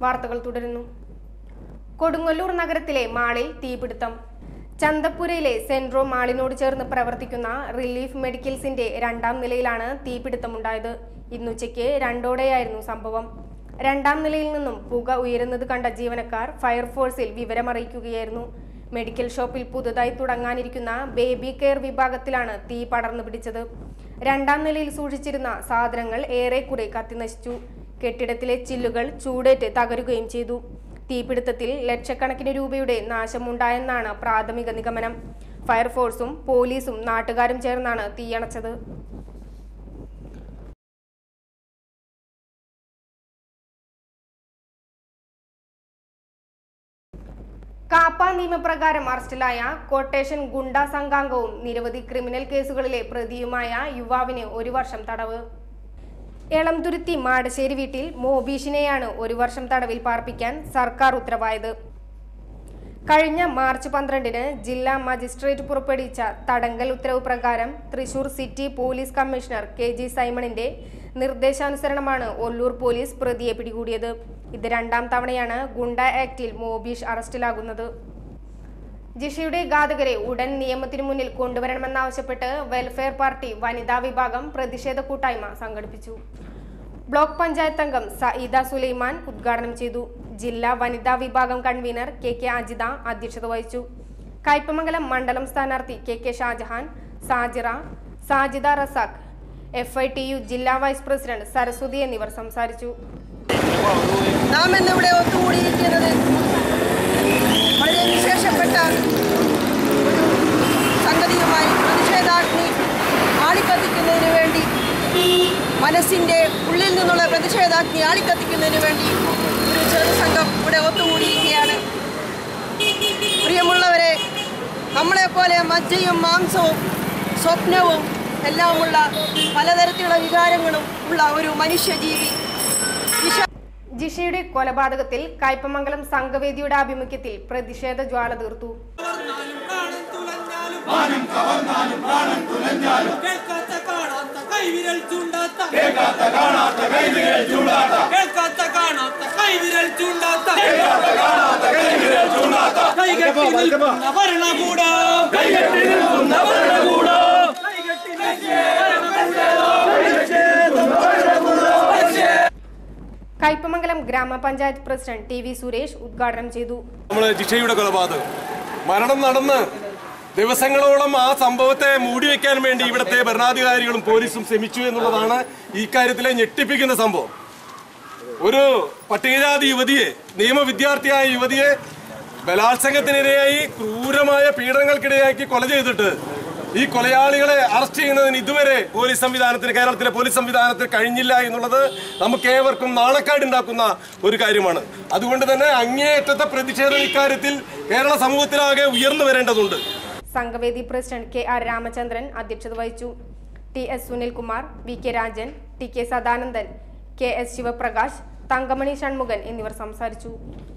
വാർത്തകൾ തുടരുന്നു കൊടുങ്ങല്ലൂർ നഗരത്തിലെ മാളിൽ തീപിടുത്തം ചന്തപ്പുരയിലെ സെൻട്രോ മാളിനോട് ചേർന്ന് പ്രവർത്തിക്കുന്ന റിലീഫ് മെഡിക്കൽസിന്റെ രണ്ടാം നിലയിലാണ് തീപിടുത്തമുണ്ടായത് ഇന്നുച്ചയ്ക്ക് രണ്ടോടെയായിരുന്നു സംഭവം രണ്ടാം നിലയിൽ നിന്നും പുക ഉയരുന്നത് കണ്ട ജീവനക്കാർ ഫയർഫോഴ്സിൽ വിവരമറിയിക്കുകയായിരുന്നു മെഡിക്കൽ ഷോപ്പിൽ പുതുതായി തുടങ്ങാനിരിക്കുന്ന ബേബി കെയർ വിഭാഗത്തിലാണ് തീ പടർന്നു പിടിച്ചത് രണ്ടാം നിലയിൽ സൂക്ഷിച്ചിരുന്ന സാധനങ്ങൾ ഏറെക്കുറെ കത്തിനശിച്ചു കെട്ടിടത്തിലെ ചില്ലുകൾ ചൂടേറ്റ് തകരുകയും ചെയ്തു തീപിടുത്തത്തിൽ ലക്ഷക്കണക്കിന് രൂപയുടെ നാശമുണ്ടായെന്നാണ് പ്രാഥമിക നിഗമനം ഫയർഫോഴ്സും പോലീസും നാട്ടുകാരും ചേർന്നാണ് തീയണച്ചത് കാപ്പ നിയമപ്രകാരം അറസ്റ്റിലായ കൊട്ടേഷൻ ഗുണ്ട സംഘാംഗവും നിരവധി ക്രിമിനൽ കേസുകളിലെ പ്രതിയുമായ യുവാവിന് ഒരു വർഷം തടവ് എളംതുരുത്തി മാടശ്ശേരി വീട്ടിൽ മോബീഷിനെയാണ് ഒരു വർഷം തടവിൽ പാർപ്പിക്കാൻ സർക്കാർ ഉത്തരവായത് കഴിഞ്ഞ മാർച്ച് പന്ത്രണ്ടിന് ജില്ലാ മജിസ്ട്രേറ്റ് പുറപ്പെടുവിച്ച തടങ്കൽ ഉത്തരവ് പ്രകാരം Thrissur city police commissioner K G സൈമണിന്റെ നിർദ്ദേശാനുസരണമാണ് ഒല്ലൂർ പോലീസ് പ്രതിയെ പിടികൂടിയത് ഇത് രണ്ടാം തവണയാണ് ഗുണ്ട ആക്ടിൽ മോബീഷ് അറസ്റ്റിലാകുന്നത് ജിഷയുടെ ഘാതകരെ ഉടൻ നിയമത്തിനു മുന്നിൽ കൊണ്ടുവരണമെന്നാവശ്യപ്പെട്ട് വെൽഫെയർ പാർട്ടി വനിതാ വിഭാഗം പ്രതിഷേധ കൂട്ടായ്മ സംഘടിപ്പിച്ചു ബ്ലോക്ക് പഞ്ചായത്ത് അംഗം സഈദ സുലൈമാൻ ഉദ്ഘാടനം ചെയ്തു ജില്ലാ വനിതാ വിഭാഗം കൺവീനർ കെ കെ അജിത അധ്യക്ഷത വഹിച്ചു കയ്പമംഗലം മണ്ഡലം സ്ഥാനാർത്ഥി K K Shajahan Sajira Sajida Razak F I T U ജില്ലാ വൈസ് പ്രസിഡന്റ് സരസ്വതി എന്നിവർ സംസാരിച്ചു നാം ഇന്നിവിടെ ഒത്തുകൂടിയിരിക്കുന്നത് വളരെ വിശേഷപ്പെട്ട ഒരു സംഗതിയുമായി പ്രതിഷേധാഗ്നി ആളിക്കത്തിക്കുന്നതിന് വേണ്ടി മനസ്സിൻ്റെ ഉള്ളിൽ നിന്നുള്ള പ്രതിഷേധാഗ്നി ആളിക്കത്തിക്കുന്നതിന് വേണ്ടി ഒരു ചെറു സംഘം ഇവിടെ ഒത്തുകൂടിയിരിക്കുകയാണ് പ്രിയമുള്ളവരെ നമ്മളെപ്പോലെ മജ്ജയും മാംസവും സ്വപ്നവും എല്ലാമുള്ള പലതരത്തിലുള്ള വികാരങ്ങളും ഉള്ള ഒരു മനുഷ്യജീവി വിശ ജിഷയുടെ കൊലപാതകത്തിൽ കയ്പമംഗലം സംഘവേദിയുടെ ആഭിമുഖ്യത്തിൽ പ്രതിഷേധ ജ്വാല തീർത്തു കേൾക്കാത്ത കാണാത്ത കൈവിരൽ ചൂണ്ടാത്ത കേൾക്കാത്ത കാണാത്ത കൈവിരൽ ചൂണ്ടാത്ത കേൾക്കാത്ത കാണാത്ത കൈവിരൽ ചൂണ്ടാത്ത കേൾക്കാത്ത കാണാത്ത കൈവിരൽ ചൂണ്ടാത്ത കൈകെട്ടി നിൽക്കുന്ന ഭരണകൂടം കൈകെട്ടി നിൽക്കുന്ന ഭരണകൂടം കൈകെട്ടി കയ്പമംഗലം ഗ്രാമപഞ്ചായത്ത് പ്രസിഡന്റ് ടി വി സുരേഷ് ഉദ്ഘാടനം ചെയ്തു നമ്മൾ ജിഷയുടെ കൊലപാതകം മരണം നടന്ന് ദിവസങ്ങളോളം ആ സംഭവത്തെ മൂടിവെക്കാൻ വേണ്ടി ഇവിടുത്തെ ഭരണാധികാരികളും പോലീസും ശ്രമിച്ചു എന്നുള്ളതാണ് ഈ കാര്യത്തിലെ ഞെട്ടിപ്പിക്കുന്ന സംഭവം ഒരു പട്ടികജാതി യുവതിയെ നിയമ വിദ്യാർത്ഥിയായ യുവതിയെ ബലാത്സംഗത്തിനിരയായി ക്രൂരമായ പീഡനങ്ങൾക്കിടയാക്കി കൊല ചെയ്തിട്ട് ഈ കൊലയാളികളെ അറസ്റ്റ് ചെയ്യുന്നതിന് ഇതുവരെ പോലീസ് സംവിധാനത്തിന് കേരളത്തിലെ പോലീസ് സംവിധാനത്തിന് കഴിഞ്ഞില്ല എന്നുള്ളത് നമുക്ക് ഏവർക്കും നാണക്കേടുണ്ടാക്കുന്ന ഒരു കാര്യമാണ് അതുകൊണ്ട് തന്നെ അങ്ങേയറ്റത്തെ പ്രതിഷേധം ഇക്കാര്യത്തിൽ കേരള സമൂഹത്തിലാകെ ഉയർന്നു വരേണ്ടതുണ്ട് Sanghavedi president K R Ramachandran അധ്യക്ഷത വഹിച്ചു T S Sunilkumar V K Rajan T K Sadanandan K S Sivaprakash Thankamani Shanmukhan എന്നിവർ സംസാരിച്ചു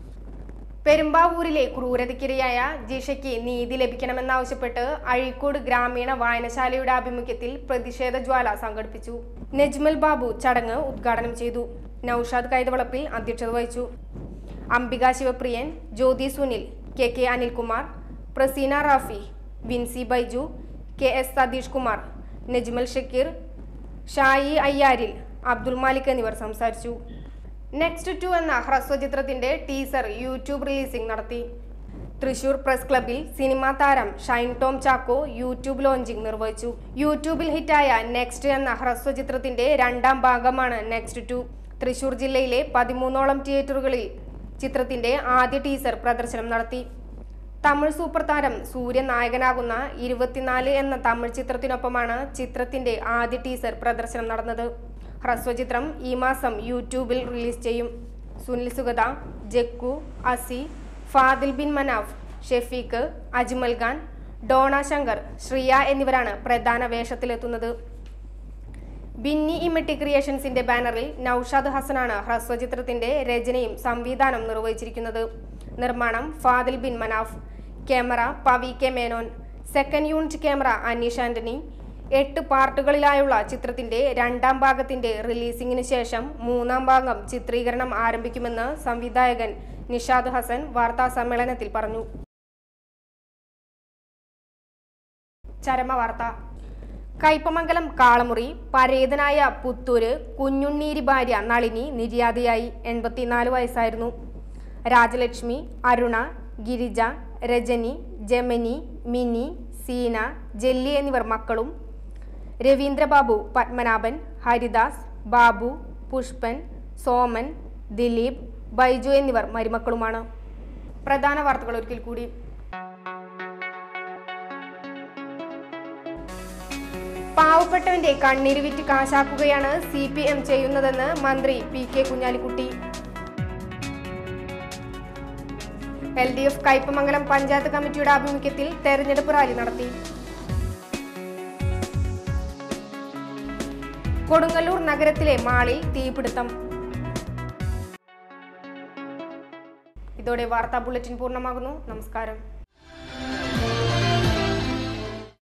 പെരുമ്പാവൂരിലെ ക്രൂരതയ്ക്കിരയായ ജിഷയ്ക്ക് നീതി ലഭിക്കണമെന്നാവശ്യപ്പെട്ട് അഴീക്കോട് ഗ്രാമീണ വായനശാലയുടെ ആഭിമുഖ്യത്തിൽ പ്രതിഷേധ ജ്വാല സംഘടിപ്പിച്ചു നജ്മൽ ബാബു ചടങ്ങ് ഉദ്ഘാടനം ചെയ്തു നൌഷാദ് കൈതവളപ്പിൽ അധ്യക്ഷത വഹിച്ചു Ambika Sivapriyan Jyothi Sunil K K Anilkumar Praseena Rafi Vincy Baiju K S Satheesh Kumar Najmal Shakeer Shai Ayyaril Abdul Malik എന്നിവർ സംസാരിച്ചു നെക്സ്റ്റ് ടു എന്ന ഹ്രസ്വചിത്രത്തിന്റെ ടീസർ യൂട്യൂബ് റിലീസിംഗ് നടത്തി തൃശൂർ പ്രസ് ക്ലബിൽ സിനിമാ താരം ഷൈൻ ടോം ചാക്കോ യൂട്യൂബ് ലോഞ്ചിംഗ് നിർവഹിച്ചു യൂട്യൂബിൽ ഹിറ്റായ നെക്സ്റ്റ് എന്ന ഹ്രസ്വചിത്രത്തിന്റെ രണ്ടാം ഭാഗമാണ് നെക്സ്റ്റ് ടു തൃശൂർ ജില്ലയിലെ പതിമൂന്നോളം തിയേറ്ററുകളിൽ ചിത്രത്തിന്റെ ആദ്യ ടീസർ പ്രദർശനം നടത്തി തമിഴ് സൂപ്പർ താരം സൂര്യ നായകനാകുന്ന ഇരുപത്തിനാല് എന്ന തമിഴ് ചിത്രത്തിനൊപ്പമാണ് ചിത്രത്തിന്റെ ആദ്യ ടീസർ പ്രദർശനം നടന്നത് ഹ്രസ്വചിത്രം ഈ മാസം യൂട്യൂബിൽ റിലീസ് ചെയ്യും സുനിൽ സുഗത ജക്കു അസി ഫാദിൽ ബിൻ മനാഫ് ഷെഫീഖ് അജ്മൽ ഖാൻ ഡോണ ശങ്കർ ശ്രിയ എന്നിവരാണ് പ്രധാന വേഷത്തിലെത്തുന്നത് ബിന്നി ഇമ്മട്ടി ക്രിയേഷൻസിന്റെ ബാനറിൽ നൌഷാദ് ഹസനാണ് ഹ്രസ്വചിത്രത്തിന്റെ രചനയും സംവിധാനം നിർവഹിച്ചിരിക്കുന്നത് നിർമ്മാണം Fadil Bin Manaf camera Pavi K Menon second unit camera Aneesh Antony എട്ട് പാർട്ടുകളിലായുള്ള ചിത്രത്തിന്റെ രണ്ടാം ഭാഗത്തിന്റെ റിലീസിംഗിന് ശേഷം മൂന്നാം ഭാഗം ചിത്രീകരണം ആരംഭിക്കുമെന്ന് സംവിധായകൻ നിഷാദ് ഹസൻ വാർത്താ സമ്മേളനത്തിൽ പറഞ്ഞു ചരമവാർത്ത കയ്പമംഗലം കാളമുറി പരേതനായ പുത്തൂര് കുഞ്ഞുണ്ണീരി ഭാര്യ നളിനി നിര്യാതയായി എൺപത്തിനാല് വയസ്സായിരുന്നു രാജലക്ഷ്മി അരുണ ഗിരിജ രജനി ജമനി മിനി സീന ജെല്ലി എന്നിവർ മക്കളും രവീന്ദ്രബാബു പത്മനാഭൻ ഹരിദാസ് ബാബു പുഷ്പൻ സോമൻ ദിലീപ് ബൈജു എന്നിവർ മരുമക്കളുമാണ് പ്രധാന വാർത്തകൾ ഒരിക്കൽ കൂടി പാവപ്പെട്ടവന്റെ കണ്ണീര് വിറ്റ് കാശാക്കുകയാണ് സി പി എം ചെയ്യുന്നതെന്ന് മന്ത്രി P K Kunhalikutty L D F Kaipamangalam panchayat കമ്മിറ്റിയുടെ ആഭിമുഖ്യത്തിൽ തെരഞ്ഞെടുപ്പ് റാലി നടത്തി കൊടുങ്ങല്ലൂർ നഗരത്തിലെ മാളിൽ തീപിടുത്തം ഇതോടെ വാർത്താ ബുള്ളറ്റിൻ പൂർണ്ണമാകുന്നു നമസ്കാരം